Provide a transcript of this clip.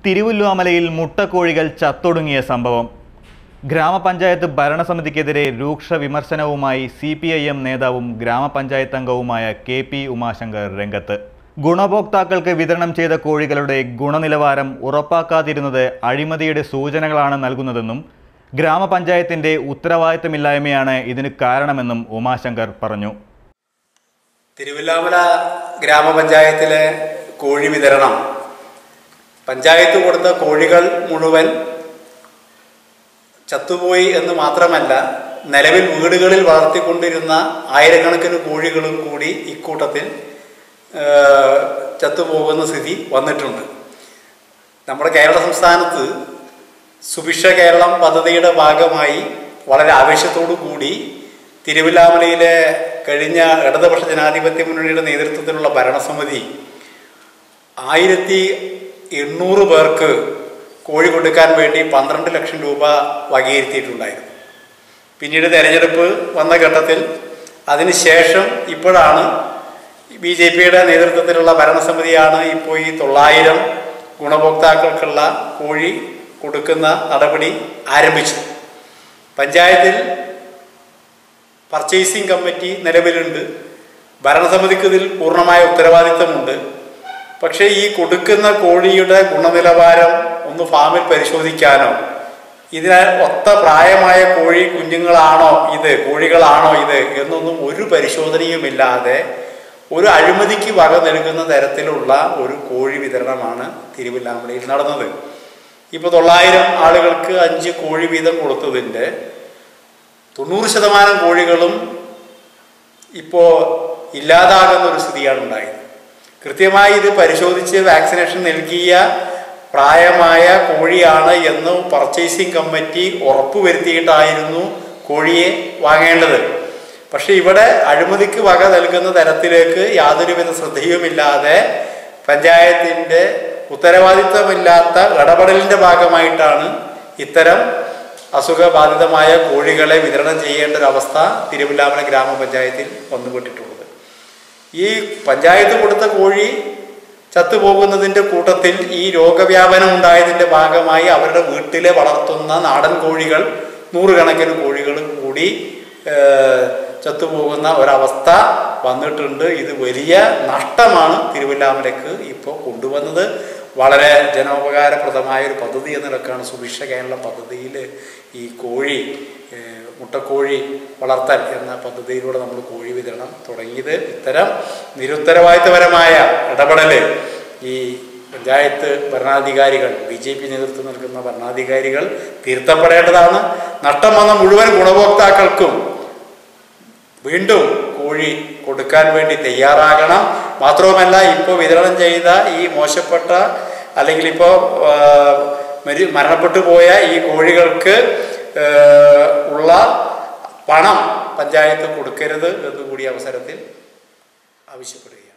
തിരുവല്ലുവാമലയിൽ മുട്ടക്കോഴികൾ ചത്തൊടുങ്ങിയ സംഭവം ഗ്രാമപഞ്ചായത്ത് ഭരണസമിതിക്കെതിരെ രൂക്ഷ വിമർശനവുമായി സി പി ഐ എം നേതാവും ഗ്രാമപഞ്ചായത്ത് അംഗവുമായ കെ പി ഉമാശങ്കർ രംഗത്ത് ഗുണഭോക്താക്കൾക്ക് വിതരണം ചെയ്ത കോഴികളുടെ ഗുണനിലവാരം ഉറപ്പാക്കാതിരുന്നത് അഴിമതിയുടെ സൂചനകളാണ് നൽകുന്നതെന്നും ഗ്രാമപഞ്ചായത്തിന്റെ ഉത്തരവാദിത്തമില്ലായ്മയാണ് ഇതിന് കാരണമെന്നും ഉമാശങ്കർ പറഞ്ഞു തിരുവല്ലാമല ഗ്രാമപഞ്ചായത്തിലെ കോഴി വിതരണം പഞ്ചായത്ത് കൊടുത്ത കോഴികൾ മുഴുവൻ ചത്തുപോയി എന്ന് മാത്രമല്ല നിലവിൽ വീടുകളിൽ വളർത്തിക്കൊണ്ടിരുന്ന ആയിരക്കണക്കിന് കോഴികളും കൂടി ഇക്കൂട്ടത്തിൽ ആ, ചത്തുപോകുന്ന സ്ഥിതി വന്നിട്ടുണ്ട് നമ്മുടെ കേരള സംസ്ഥാനത്ത് സുഭിക്ഷ കേരളം പദ്ധതിയുടെ ഭാഗമായി വളരെ ആവേശത്തോടു കൂടി തിരുവല്ലാമലയിലെ കഴിഞ്ഞ ഇടതുപക്ഷ ജനാധിപത്യ മുന്നണിയുടെ നേതൃത്വത്തിലുള്ള ഭരണസമിതി ആയിരത്തി എണ്ണൂറ് പേർക്ക് കോഴി കൊടുക്കാൻ വേണ്ടി പന്ത്രണ്ട് ലക്ഷം രൂപ വകയിരുത്തിയിട്ടുണ്ടായിരുന്നു പിന്നീട് തെരഞ്ഞെടുപ്പ് വന്ന ഘട്ടത്തിൽ അതിനുശേഷം ഇപ്പോഴാണ് ബി ജെ പിയുടെ നേതൃത്വത്തിലുള്ള ഭരണസമിതിയാണ് ഇപ്പോൾ ഈ തൊള്ളായിരം ഗുണഭോക്താക്കൾക്കുള്ള കോഴി കൊടുക്കുന്ന നടപടി ആരംഭിച്ചത് പഞ്ചായത്തിൽ പർച്ചേസിംഗ് കമ്മിറ്റി നിലവിലുണ്ട് ഭരണസമിതിക്ക് ഇതിൽ പൂർണ്ണമായ ഉത്തരവാദിത്തമുണ്ട് പക്ഷേ ഈ കൊടുക്കുന്ന കോഴിയുടെ ഗുണനിലവാരം ഒന്ന് ഫാമിൽ പരിശോധിക്കാനോ ഇതിന് ഒത്ത പ്രായമായ കോഴി കുഞ്ഞുങ്ങളാണോ ഇത് കോഴികളാണോ ഇത് എന്നൊന്നും ഒരു പരിശോധനയുമില്ലാതെ ഒരു അഴിമതിക്ക് വക നൽകുന്ന തരത്തിലുള്ള ഒരു കോഴി വിതരണമാണ് തിരുവല്ലാമലയിൽ നടന്നത് ഇപ്പോൾ തൊള്ളായിരം ആളുകൾക്ക് അഞ്ച് കോഴി വീതം കൊടുത്തതിൻ്റെ തൊണ്ണൂറ് ശതമാനം കോഴികളും ഇപ്പോൾ ഇല്ലാതാകുന്ന ഒരു സ്ഥിതിയാണ് ഉണ്ടായത് കൃത്യമായി ഇത് പരിശോധിച്ച് വാക്സിനേഷൻ നൽകിയ പ്രായമായ കോഴിയാണ് എന്ന് പർച്ചേസിംഗ് കമ്മിറ്റി ഉറപ്പുവരുത്തിയിട്ടായിരുന്നു കോഴിയെ വാങ്ങേണ്ടത് പക്ഷെ ഇവിടെ അഴിമതിക്ക് വക നൽകുന്ന തരത്തിലേക്ക് യാതൊരുവിധ ശ്രദ്ധയുമില്ലാതെ പഞ്ചായത്തിൻ്റെ ഉത്തരവാദിത്തമില്ലാത്ത ഇടപെടലിൻ്റെ ഭാഗമായിട്ടാണ് ഇത്തരം അസുഖബാധിതമായ കോഴികളെ വിതരണം ചെയ്യേണ്ട ഒരു അവസ്ഥ തിരുവല്ലാമല ഗ്രാമപഞ്ചായത്തിൽ വന്നുപെട്ടിട്ടുള്ളത് ഈ പഞ്ചായത്ത് കൊടുത്ത കോഴി ചത്തുപോകുന്നതിൻ്റെ കൂട്ടത്തിൽ ഈ രോഗവ്യാപനം ഉണ്ടായതിൻ്റെ ഭാഗമായി അവരുടെ വീട്ടിലെ വളർത്തുന്ന നാടൻ കോഴികൾ നൂറുകണക്കിന് കോഴികൾ കൂടി ഏഹ്, ചത്തുപോകുന്ന ഒരവസ്ഥ വന്നിട്ടുണ്ട് ഇത് വലിയ നഷ്ടമാണ് തിരുവല്ലാമലയ്ക്ക് ഇപ്പോൾ കൊണ്ടുവന്നത് വളരെ ജനോപകാരപ്രദമായ ഒരു പദ്ധതി എന്ന നിലക്കാണ് സുഭിക്ഷ കേരളം പദ്ധതിയിൽ ഈ കോഴി ഏഹ്, മുട്ടക്കോഴി വളർത്തൽ എന്ന പദ്ധതിയിലൂടെ നമ്മൾ കോഴി വിതരണം തുടങ്ങിയത് ഇത്തരം നിരുത്തരവാദിത്തപരമായ ഇടപെടൽ ഈ പഞ്ചായത്ത് ഭരണാധികാരികൾ ബി ജെ പി നേതൃത്വം നൽകുന്ന ഭരണാധികാരികൾ തിരുത്തപ്പെടേണ്ടതാണ് നഷ്ടം വന്ന മുഴുവൻ ഗുണഭോക്താക്കൾക്കും വീണ്ടും കോഴി കൊടുക്കാൻ വേണ്ടി തയ്യാറാകണം മാത്രവുമല്ല ഇപ്പോൾ വിതരണം ചെയ്ത ഈ മോശപ്പെട്ട അല്ലെങ്കിൽ ഇപ്പോൾ മരി മരണപ്പെട്ടു പോയ ഈ കോഴികൾക്ക് ആ, ഉള്ള പണം പഞ്ചായത്ത് കൊടുക്കരുത് എന്നുകൂടി അവസരത്തിൽ ആവശ്യപ്പെടുകയാണ്